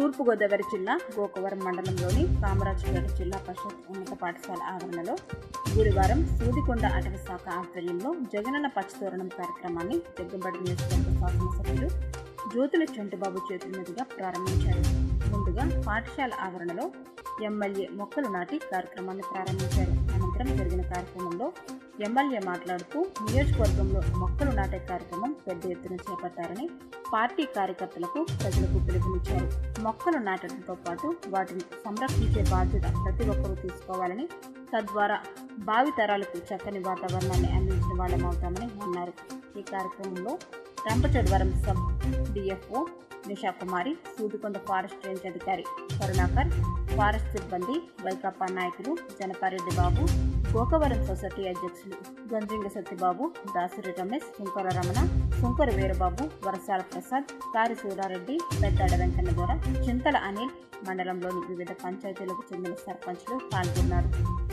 తూర్పుగోదావరి జిల్లా గోకవరం మండలంలోని కామరాజుపేట జిల్లా పరిషత్ ఉన్నత పాఠశాల ఆవరణలో గురువారం సూదికొండ అటవీ శాఖ ఆధ్వర్యంలో జగనన్న పచ్చతోరణం కార్యక్రమాన్ని జగ్గంబడి నియోజకవర్గ శాసనసభ్యులు జ్యోతుల చంటిబాబు చేతుల మీదుగా ప్రారంభించారు ముందుగా పాఠశాల ఆవరణలో ఎమ్మెల్యే మొక్కలు నాటి కార్యక్రమాన్ని ప్రారంభించారు అనంతరం జరిగిన కార్యక్రమంలో ఎమ్మెల్యే మాట్లాడుతూ నియోజకవర్గంలో మొక్కలు నాటే కార్యక్రమం పెద్ద ఎత్తున చేపట్టారని పార్టీ కార్యకర్తలకు ప్రజలకు పిలుపునిచ్చారు మొక్కలు నాటడంతో పాటు వాటిని సంరక్షించే బాధ్యత ప్రతి ఒక్కరూ తీసుకోవాలని తద్వారా భావి తరాలకు చక్కని వాతావరణాన్ని అందించిన వాళ్ళమవుతామని అన్నారు ఈ కార్యక్రమంలో Rampachodavaram sub DFO Nishakumari Soodikonda forest range అధికారి కరుణాకర్ ఫారెస్ట్ సిబ్బంది వైకాపా నాయకులు జనపారెడ్డి బాబు గోకవరం సొసైటీ అధ్యక్షులు గంజింగ సత్యబాబు దాసిరి రమేష్ సుంకర రమణ సుంకర వీరబాబు వరసాల ప్రసాద్ కారి సూరారెడ్డి పెద్దాడ వెంకన్న దొర చింతల అనిల్ మండలంలోని వివిధ పంచాయతీలకు చెందిన సర్పంచ్లు పాల్గొన్నారు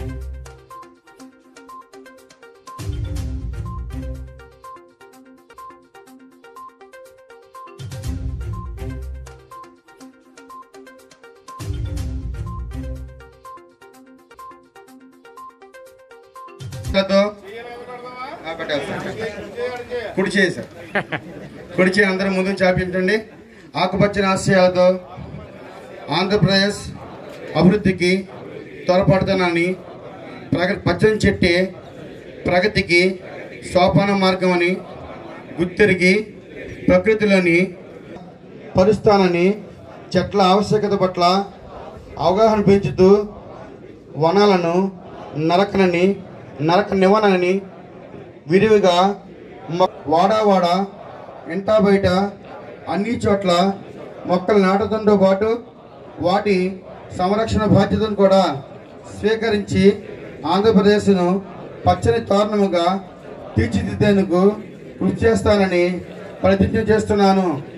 చేతులతో ఆ, పెట్టాలి సార్ కుడి చేయి సార్ కుడి చేయి అందరూ ముందు చాపించండి ఆకుపచ్చని ఆశయాలతో ఆంధ్రప్రదేశ్ అభివృద్ధికి త్వరపడుతున్నానని ప్రగ పచ్చని చెట్టే ప్రగతికి సోపాన మార్గం అని గుర్తిరిగి ప్రకృతిలోని పరుస్తానని చెట్ల ఆవశ్యకత పట్ల అవగాహన పెంచుతూ వనాలను నరకనని నరక నివనని విరివిగా మొ- వాడా వాడ ఇంటా బయట అన్ని చోట్ల మొక్కలు నాటడంతో పాటు వాటి సంరక్షణ బాధ్యతను కూడా స్వీకరించి ఆంధ్రప్రదేశ్ను పచ్చని తోరణముగా తీర్చిదిద్దేందుకు కృషి చేస్తానని ప్రతిజ్ఞ చేస్తున్నాను